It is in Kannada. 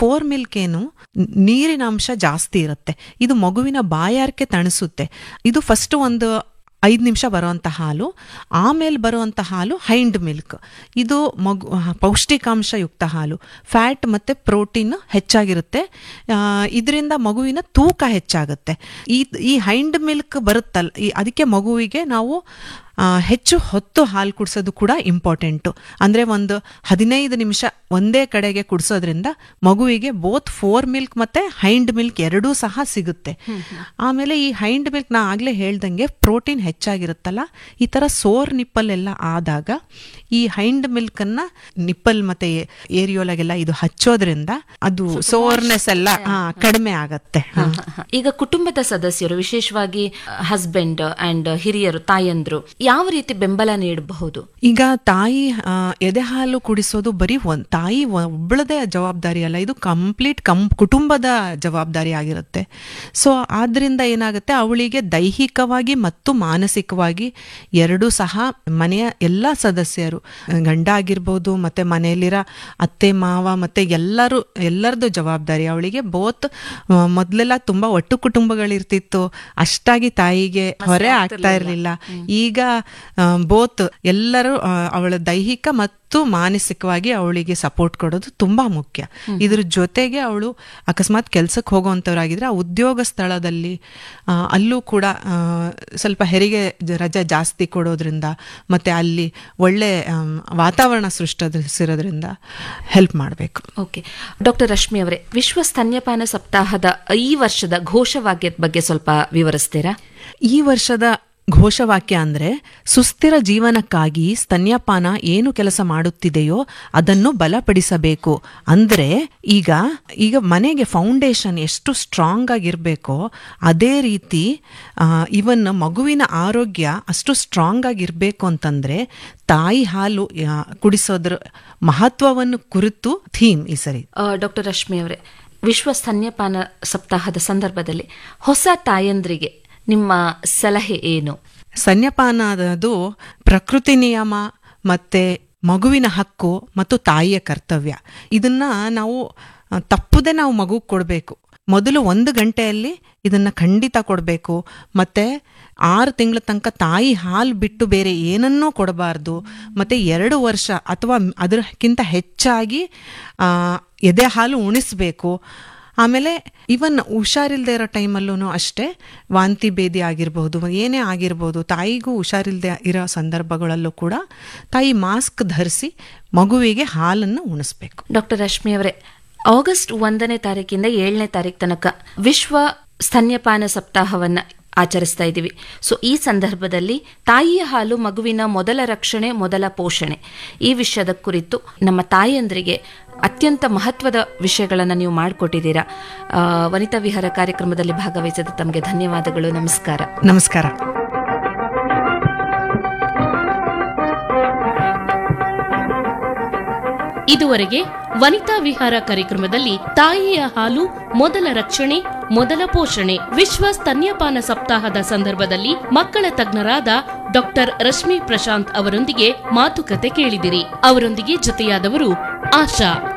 ಫೋರ್ ಮಿಲ್ಕ್ ಏನು ನೀರಿನ ಅಂಶ ಜಾಸ್ತಿ ಇರುತ್ತೆ ಇದು ಮಗುವಿನ ಬಾಯಾರಿಕೆ ತಣಿಸುತ್ತೆ ಇದು ಫಸ್ಟ್ ಒಂದು ಐದು ನಿಮಿಷ ಬರುವಂಥ ಹಾಲು ಆಮೇಲೆ ಬರುವಂಥ ಹಾಲು ಹೈಂಡ್ ಮಿಲ್ಕ್ ಇದು ಮಗು ಪೌಷ್ಟಿಕಾಂಶ ಯುಕ್ತ ಹಾಲು ಫ್ಯಾಟ್ ಮತ್ತು ಪ್ರೋಟೀನ್ ಹೆಚ್ಚಾಗಿರುತ್ತೆ ಇದರಿಂದ ಮಗುವಿನ ತೂಕ ಹೆಚ್ಚಾಗುತ್ತೆ ಈ ಈ ಹೈಂಡ್ ಮಿಲ್ಕ್ ಬರುತ್ತಲ್ಲ ಈ ಅದಕ್ಕೆ ಮಗುವಿಗೆ ನಾವು ಆ, ಹೆಚ್ಚು ಹೊತ್ತು ಹಾಲು ಕುಡಿಸೋದು ಕೂಡ ಇಂಪಾರ್ಟೆಂಟು ಅಂದರೆ ಒಂದು ಹದಿನೈದು ನಿಮಿಷ ಒಂದೇ ಕಡೆಗೆ ಕುಡಿಸೋದ್ರಿಂದ ಮಗುವಿಗೆ ಬೋತ್ ಫೋರ್ ಮಿಲ್ಕ್ ಮತ್ತು ಹೈಂಡ್ ಮಿಲ್ಕ್ ಎರಡೂ ಸಹ ಸಿಗುತ್ತೆ ಆಮೇಲೆ ಈ ಹೈಂಡ್ ಮಿಲ್ಕ್ ನಾ ಆಗಲೇ ಹೇಳ್ದಂಗೆ ಪ್ರೋಟೀನ್ ಹೆಚ್ಚಾಗಿರುತ್ತಲ್ಲ ಈ ಥರ ಸೋರ್ ನಿಪ್ಪಲ್ ಎಲ್ಲ ಆದಾಗ ಈ ಹೈಂಡ್ ಮಿಲ್ಕನ್ನು ನಿಪ್ಪಲ್ ಮತ್ತು ಏರಿಯೋಲಾಗೆಲ್ಲ ಇದು ಹಚ್ಚೋದ್ರಿಂದ ಅದು ಸೋರ್ನೆಸ್ ಎಲ್ಲ ಆ, ಕಡಿಮೆ ಆಗತ್ತೆ ಹಾ. ಈಗ ಕುಟುಂಬದ ಸದಸ್ಯರು ವಿಶೇಷವಾಗಿ ಹಸ್ಬೆಂಡ್ ಅಂಡ್ ಹಿರಿಯರು ತಾಯಂದ್ರು ಯಾವ ರೀತಿ ಬೆಂಬಲ ನೀಡಬಹುದು ಈಗ ತಾಯಿ ಆ, ಎದೆ ಹಾಲು ಕುಡಿಸೋದು ಬರೀ ಒಂದ್ ತಾಯಿ ಒಬ್ಬಳದೇ ಜವಾಬ್ದಾರಿ ಅಲ್ಲ ಇದು ಕಂಪ್ಲೀಟ್ ಕಂ ಕುಟುಂಬದ ಜವಾಬ್ದಾರಿ ಆಗಿರುತ್ತೆ ಸೊ ಆದ್ರಿಂದ ಏನಾಗುತ್ತೆ ಅವಳಿಗೆ ದೈಹಿಕವಾಗಿ ಮತ್ತು ಮಾನಸಿಕವಾಗಿ ಎರಡೂ ಸಹ ಮನೆಯ ಎಲ್ಲ ಸದಸ್ಯರು ಗಂಡ ಆಗಿರ್ಬೋದು ಮತ್ತೆ ಮನೆಯಲ್ಲಿರೋ ಅತ್ತೆ ಮಾವ ಮತ್ತೆ ಎಲ್ಲರೂ ಎಲ್ಲರದ್ದು ಜವಾಬ್ದಾರಿ ಅವಳಿಗೆ ಬೋತ್ ಮೊದಲೆಲ್ಲ ತುಂಬಾ ಒಟ್ಟು ಕುಟುಂಬಗಳಿರ್ತಿತ್ತು ಅಷ್ಟಾಗಿ ತಾಯಿಗೆ ಹೊರೆ ಆಗ್ತಾ ಇರಲಿಲ್ಲ ಈಗ ಬೋತ್ ಎಲ್ಲರೂ ಆ, ಅವಳ ದೈಹಿಕ ಮತ್ತು ಮಾನಸಿಕವಾಗಿ ಅವಳಿಗೆ ಸಪೋರ್ಟ್ ಕೊಡೋದು ತುಂಬಾ ಮುಖ್ಯ ಇದ್ರ ಜೊತೆಗೆ ಅವಳು ಅಕಸ್ಮಾತ್ ಕೆಲ್ಸಕ್ಕೆ ಹೋಗುವಂಥವ್ರಾಗಿದ್ರೆ ಆ ಉದ್ಯೋಗ ಸ್ಥಳದಲ್ಲಿ ಆ, ಅಲ್ಲೂ ಕೂಡ ಆ, ಸ್ವಲ್ಪ ಹೆರಿಗೆ ಜ- ರಜೆ ಜಾಸ್ತಿ ಕೊಡೋದ್ರಿಂದ ಮತ್ತೆ ಅಲ್ಲಿ ಒಳ್ಳೆ ಆಮ್, ವಾತಾವರಣ ಸೃಷ್ಟಿಸಿರೋದ್ರಿಂದ ಹೆಲ್ಪ್ ಮಾಡಬೇಕು ಓಕೆ ಡಾಕ್ಟರ್ ರಶ್ಮಿ ಅವರೇ ವಿಶ್ವ ಸ್ತನ್ಯಪಾನ ಸಪ್ತಾಹದ ಈ ವರ್ಷದ ಘೋಷವಾಕ್ಯದ ಬಗ್ಗೆ ಸ್ವಲ್ಪ ವಿವರಿಸ್ತೀರಾ ಈ ವರ್ಷದ ಘೋಷವಾಕ್ಯ ಅಂದ್ರೆ ಸುಸ್ಥಿರ ಜೀವನಕ್ಕಾಗಿ ಸ್ತನ್ಯಪಾನ ಏನು ಕೆಲಸ ಮಾಡುತ್ತಿದೆಯೋ ಅದನ್ನು ಬಲಪಡಿಸಬೇಕು ಅಂದ್ರೆ ಈಗ ಈಗ ಮನೆಗೆ ಫೌಂಡೇಶನ್ ಎಷ್ಟು ಸ್ಟ್ರಾಂಗ್ ಆಗಿರ್ಬೇಕೋ ಅದೇ ರೀತಿ ಇವನ್ ಮಗುವಿನ ಆರೋಗ್ಯ ಅಷ್ಟು ಸ್ಟ್ರಾಂಗ್ ಆಗಿರ್ಬೇಕು ಅಂತಂದ್ರೆ ತಾಯಿ ಹಾಲು ಆ, ಕುಡಿಸೋದ್ರ ಮಹತ್ವವನ್ನು ಕುರಿತು ಥೀಮ್ ಈ ಸರಿ ಡಾಕ್ಟರ್ ರಶ್ಮಿ ಅವರೇ ವಿಶ್ವ ಸ್ತನ್ಯಪಾನ ಸಪ್ತಾಹದ ಸಂದರ್ಭದಲ್ಲಿ ಹೊಸ ತಾಯಂದ್ರಿಗೆ ನಿಮ್ಮ ಸಲಹೆ ಏನು ಸ್ತನ್ಯಪಾನ ಅದು ಪ್ರಕೃತಿ ನಿಯಮ ಮತ್ತೆ ಮಗುವಿನ ಹಕ್ಕು ಮತ್ತು ತಾಯಿಯ ಕರ್ತವ್ಯ ಇದನ್ನ ನಾವು ಆ, ತಪ್ಪದೆ ನಾವು ಮಗು ಕೊಡಬೇಕು ಮೊದಲು ಒಂದು ಗಂಟೆಯಲ್ಲಿ ಇದನ್ನ ಖಂಡಿತ ಕೊಡಬೇಕು ಮತ್ತೆ ಆರು ತಿಂಗಳ ತನಕ ತಾಯಿ ಹಾಲು ಬಿಟ್ಟು ಬೇರೆ ಏನನ್ನೂ ಕೊಡಬಾರ್ದು ಮತ್ತೆ ಎರಡು ವರ್ಷ ಅಥವಾ ಅದಕ್ಕಿಂತ ಹೆಚ್ಚಾಗಿ ಆ, ಎದೆ ಹಾಲು ಉಣಿಸ್ಬೇಕು ಆಮೇಲೆ ಇವನ್ ಹುಷಾರಿಲ್ದೇ ಇರೋ ಟೈಮಲ್ಲೂ ಅಷ್ಟೇ ವಾಂತಿ ಭೇದಿ ಆಗಿರ್ಬೋದು ಏನೇ ಆಗಿರ್ಬೋದು ತಾಯಿಗೂ ಹುಷಾರಿಲ್ದೆ ಇರೋ ಸಂದರ್ಭಗಳಲ್ಲೂ ಕೂಡ ತಾಯಿ ಮಾಸ್ಕ್ ಧರಿಸಿ ಮಗುವಿಗೆ ಹಾಲನ್ನು ಉಣಿಸ್ಬೇಕು ಡಾಕ್ಟರ್ ರಶ್ಮಿ ಅವರೇ ಆಗಸ್ಟ್ ಒಂದನೇ ತಾರೀಕಿಂದ ಏಳನೇ ತಾರೀಕು ತನಕ ವಿಶ್ವ ಸ್ತನ್ಯಪಾನ ಸಪ್ತಾಹವನ್ನ ಆಚರಿಸ್ತಾ ಇದ್ದೀವಿ ಸೊ ಈ ಸಂದರ್ಭದಲ್ಲಿ ತಾಯಿಯ ಹಾಲು ಮಗುವಿನ ಮೊದಲ ರಕ್ಷಣೆ ಮೊದಲ ಪೋಷಣೆ ಈ ವಿಷಯದ ಕುರಿತು ನಮ್ಮ ತಾಯಿಯಂದರಿಗೆ ಅತ್ಯಂತ ಮಹತ್ವದ ವಿಷಯಗಳನ್ನು ನೀವು ಮಾಡಿಕೊಟ್ಟಿದ್ದೀರಾ ಆ, ವನಿತಾ ವಿಹಾರ ಕಾರ್ಯಕ್ರಮದಲ್ಲಿ ಭಾಗವಹಿಸಿದ ತಮಗೆ ಧನ್ಯವಾದಗಳು ನಮಸ್ಕಾರ ನಮಸ್ಕಾರ ಇದುವರೆಗೆ ವನಿತಾ ವಿಹಾರ ಕಾರ್ಯಕ್ರಮದಲ್ಲಿ ತಾಯಿಯ ಹಾಲು ಮೊದಲ ರಕ್ಷಣೆ ಮೊದಲ ಪೋಷಣೆ ವಿಶ್ವ ಸ್ತನ್ಯಪಾನ ಸಪ್ತಾಹದ ಸಂದರ್ಭದಲ್ಲಿ ಮಕ್ಕಳ ತಜ್ಞರಾದ ಡಾಕ್ಟರ್ ರಶ್ಮಿ ಪ್ರಶಾಂತ್ ಅವರೊಂದಿಗೆ ಮಾತುಕತೆ ಕೇಳಿದಿರಿ ಅವರೊಂದಿಗೆ ಜೊತೆಯಾದವರು ಆಶಾ